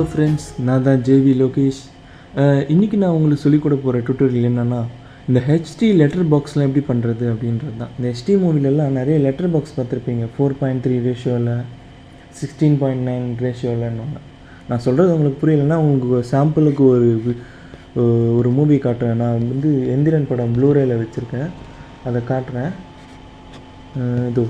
friends நான் தான் JV Lokesh அஹ், இன்னைக்கு நான் உங்களுக்கு சொல்லிக் கொடுக்க போகிற டுட்டோரியல் என்னென்னா இந்த ஹெச்டி லெட்டர் பாக்ஸ்லாம் எப்படி பண்ணுறது அப்படின்றது தான் இந்த ஹெச்டி மூவிலெல்லாம் நிறைய லெட்டர் பாக்ஸ் பார்த்துருப்பீங்க ஃபோர் பாயிண்ட் த்ரீ ரேஷியோவில் சிக்ஸ்டீன் பாயிண்ட் நைன் ரேஷியோவில்னு நான் சொல்கிறது உங்களுக்கு புரியலைன்னா உங்களுக்கு சாம்பிளுக்கு ஒரு வி- ஒ- ஒரு மூவி காட்டுறேன் நான் வந்து எந்திரன் படம் ப்ளூரேல வச்சுருக்கேன் அதை காட்டுறேன் அஹ், இதோ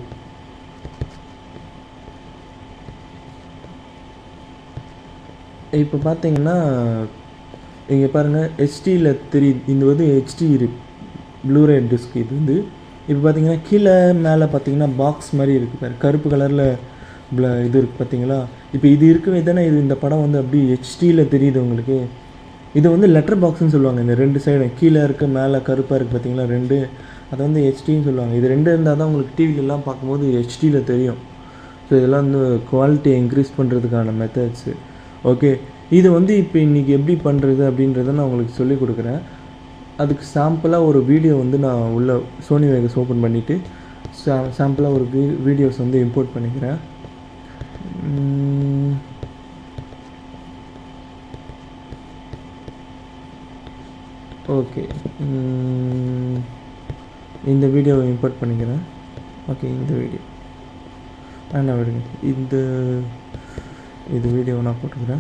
இப்போ பார்த்தீங்கன்னா இங்கே பாருங்கள் ஹெச்டியில் தெரி இந்த வந்து ஹெச்டி ப்ளூரே டிஸ்க் இது வந்து இப்போ பார்த்தீங்கன்னா கீழே மேலே பார்த்தீங்கன்னா பாக்ஸ் மாதிரி இருக்குது பாரு கருப்பு கலரில் ப்ள இது இருக்குது பார்த்தீங்களா இப்போ இது இருக்கவே தானே இது இந்த படம் வந்து அப்படி ஹெச்டியில் தெரியுது உங்களுக்கு இது வந்து லெட்டர் பாக்ஸ்னு சொல்லுவாங்க இந்த ரெண்டு சைடும் கீழே இருக்க மேலே கருப்பாக இருக்குது பார்த்தீங்களா ரெண்டு அதை வந்து ஹெச்டின்னு சொல்லுவாங்க இது ரெண்டு இருந்தால் தான் உங்களுக்கு டிவிலெலாம் பார்க்கும்போது ஹெச்டியில் தெரியும் ஸோ இதெல்லாம் வந்து குவாலிட்டியை இன்க்ரீஸ் பண்ணுறதுக்கான மெத்தட்ஸு ஓகே இது வந்து இப்போ இன்றைக்கி எப்படி பண்ணுறது அப்படின்றத நான் உங்களுக்கு சொல்லிக் கொடுக்குறேன் அதுக்கு சாம்பிளாக ஒரு வீடியோ வந்து நான் உள்ள சோனி வேகஸ் ஓப்பன் பண்ணிவிட்டு சா சாம்பிளாக ஒரு வீ வீடியோஸ் வந்து இம்போர்ட் பண்ணிக்கிறேன் உம், ஓகே உம், இந்த வீடியோவை இம்போர்ட் பண்ணிக்கிறேன் ஓகே இந்த வீடியோ வேணாம் விடுங்க இந்த இது வீடியோ நான் போட்டுக்கிறேன்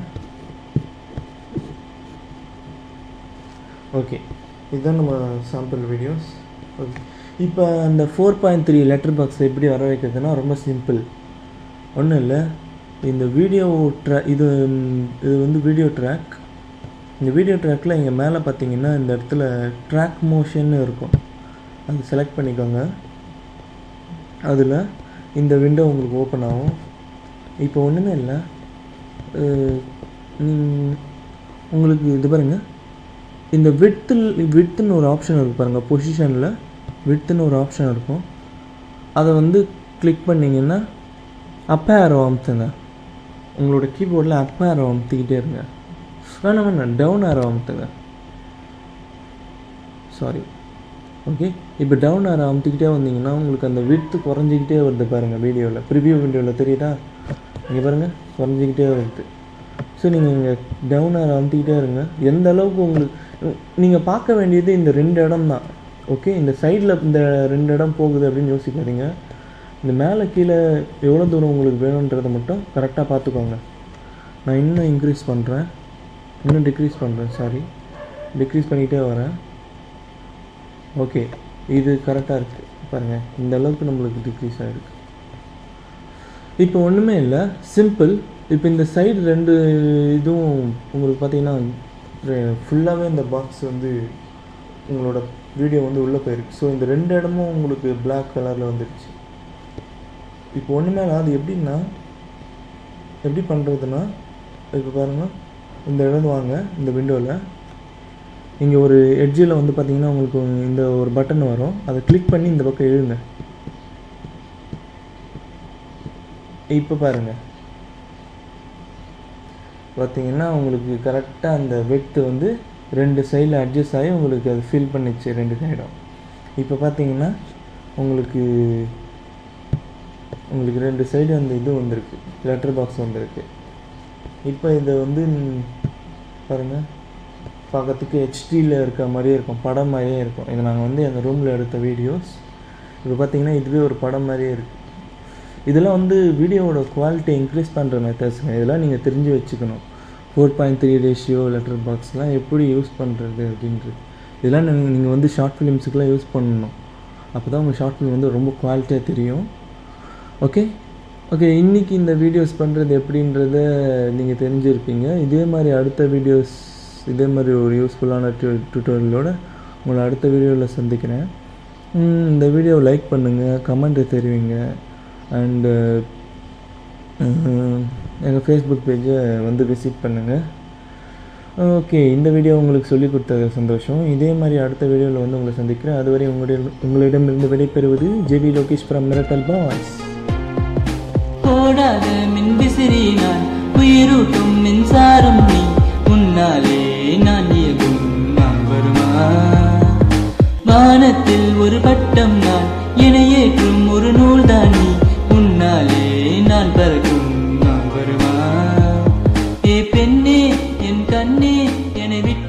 ஓகே இதுதான் நம்ம சாம்பிள் வீடியோஸ் ஓகே இப்போ அந்த four point three letter box எப்படி வர வைக்கிறதுனா ரொம்ப சிம்பிள் ஒன்றும் இல்லை இந்த வீடியோ ட்ரா இது ம், இது வந்து வீடியோ ட்ராக் இந்த வீடியோ ட்ராக்கில் இங்கே மேலே பார்த்தீங்கன்னா இந்த இடத்துல ட்ராக் மோஷன்னு இருக்கும் அது செலக்ட் பண்ணிக்கோங்க அதில் இந்த விண்டோ உங்களுக்கு ஓப்பன் ஆகும் இப்போ ஒன்றுமே இல்லை அஹ், நீ- உங்களுக்கு இது பாருங்க இந்த வித்தில் வித்துன்னு ஒரு ஆப்ஷன் இருக்குது பாருங்கள் பொசிஷனில் வித்துன்னு ஒரு ஆப்ஷன் இருக்கும் அதை வந்து கிளிக் பண்ணிங்கன்னா அப் ஆரோ அமுத்துங்க உங்களோட கீபோர்டில் அப் ஆரோ அமுத்திக்கிட்டே இருங்க வேணாம் வேணாம் டவுன் ஆரோ அமுத்துங்க சாரி ஓகே இப்போ டவுன் ஆர அமுத்திக்கிட்டே வந்தீங்கன்னா உங்களுக்கு அந்த விட்த்து குறைஞ்சிக்கிட்டே வருது பாருங்கள் வீடியோவில் ப்ரிவியூ வீடியோவில் தெரியுதா இங்கே பாருங்கள் குறைஞ்சிக்கிட்டே வருது ஸோ நீங்கள் இங்கே டவுன் ஆர அமுத்திக்கிட்டே இருங்க எந்த அளவுக்கு உங்களுக்கு நீங்கள் பார்க்க வேண்டியது இந்த ரெண்டு இடம் தான் ஓகே இந்த சைடில் இந்த ரெண்டு இடம் போகுது அப்படின்னு யோசிக்காதீங்க இந்த மேலே கீழே எவ்வளோ தூரம் உங்களுக்கு வேணுன்றதை மட்டும் கரெக்டாக பார்த்துக்கோங்க நான் இன்னும் இன்க்ரீஸ் பண்ணுறேன் இன்னும் டிக்ரீஸ் பண்ணுறேன் சாரி டிக்ரீஸ் பண்ணிக்கிட்டே வரேன் ஓகே இது கரெக்டாக இருக்குது பாருங்கள் இந்த அளவுக்கு நம்மளுக்கு டிக்ரீஸ் ஆகிருக்கு இப்போ ஒன்றுமே இல்லை சிம்பிள் இப்போ இந்த சைடு ரெண்டு இதுவும் உங்களுக்கு பார்த்தீங்கன்னா ஃபுல்லாகவே இந்த பாக்ஸ் வந்து உங்களோட வீடியோ வந்து உள்ளே போயிருக்கு ஸோ இந்த ரெண்டு இடமும் உங்களுக்கு Black கலரில் வந்துருச்சு இப்போ ஒன்றுமே இல்லை அது எப்படின்னா எப்படி பண்ணுறதுன்னா இப்போ பாருங்கள் இந்த இடம் வாங்க இந்த விண்டோவில் இங்கே ஒரு எட்ஜில் வந்து பார்த்தீங்கன்னா உங்களுக்கு இந்த ஒரு பட்டன் வரும் அதை கிளிக் பண்ணி இந்த பக்கம் எழுங்க இப்போ பாருங்க பார்த்தீங்கன்னா உங்களுக்கு கரெக்டாக அந்த வெட்டு வந்து ரெண்டு சைடில் அட்ஜஸ்ட் ஆகி உங்களுக்கு அது ஃபில் பண்ணிச்சு ரெண்டு சைடும் இப்போ பார்த்தீங்கன்னா உங்களுக்கு உங்களுக்கு ரெண்டு சைடு அந்த இது வந்திருக்கு லெட்டர் பாக்ஸ் வந்திருக்கு இப்போ இதை வந்து ம், பாருங்க பார்க்கறதுக்கு ஹெச்டியில் இருக்க மாதிரியே இருக்கும் படம் மாதிரியே இருக்கும் இது நாங்கள் வந்து எங்கள் ரூமில் எடுத்த வீடியோஸ் இப்போ பார்த்தீங்கன்னா இதுவே ஒரு படம் மாதிரியே இருக்குது இதெல்லாம் வந்து வீடியோவோட குவாலிட்டி இன்க்ரீஸ் பண்ணுற மெத்தட்ஸுங்க இதெல்லாம் நீங்கள் தெரிஞ்சு வச்சுக்கணும் four point three ratio letter பாக்ஸ்லாம் எப்படி யூஸ் பண்ணுறது அப்படின்றது இதெல்லாம் நீங்கள் நீங்கள் வந்து ஷார்ட் ஃபிலிம்ஸுக்கெலாம் யூஸ் பண்ணணும் அப்போ தான் உங்கள் ஷார்ட் ஃபிலிம் வந்து ரொம்ப குவாலிட்டியாக தெரியும் ஓகே ஓகே இன்றைக்கி இந்த வீடியோஸ் பண்ணுறது எப்படின்றத நீங்கள் தெரிஞ்சிருப்பீங்க இதே மாதிரி அடுத்த வீடியோஸ் இதே மாதிரி ஒரு யூஸ்ஃபுல்லான டுட்டோரியலோட உங்களை அடுத்த வீடியோவில் சந்திக்கிறேன் ம், இந்த வீடியோவை லைக் பண்ணுங்கள் கமெண்ட் தெரிவிங்க அண்டு எங்கள் ஃபேஸ்புக் பேஜை வந்து விசிட் பண்ணுங்கள் ஓகே இந்த வீடியோ உங்களுக்கு சொல்லிக் கொடுத்தது சந்தோஷம் இதே மாதிரி அடுத்த வீடியோவில் வந்து உங்களை சந்திக்கிறேன் அதுவரை உங்களுடைய உங்களிடமிருந்து விடைபெறுவது ஜெபி லோகேஷ் ஃப்ரம் மிரட்டல் பாய்ஸ் ஓடாத மின்விசிறி நான் உயிரூட்டும் மின்சாரம் நீ உன்னாலே நான் இயங்கும் நான் வருமா வானத்தில் ஒரு பட்டம் நான் என ஏற்றும் ஒரு நூல் தான் நீ உன்னாலே நான் பறக்கும் நான் வருமா ஏ பெண்ணே என் கண்ணே என்னை விட்டு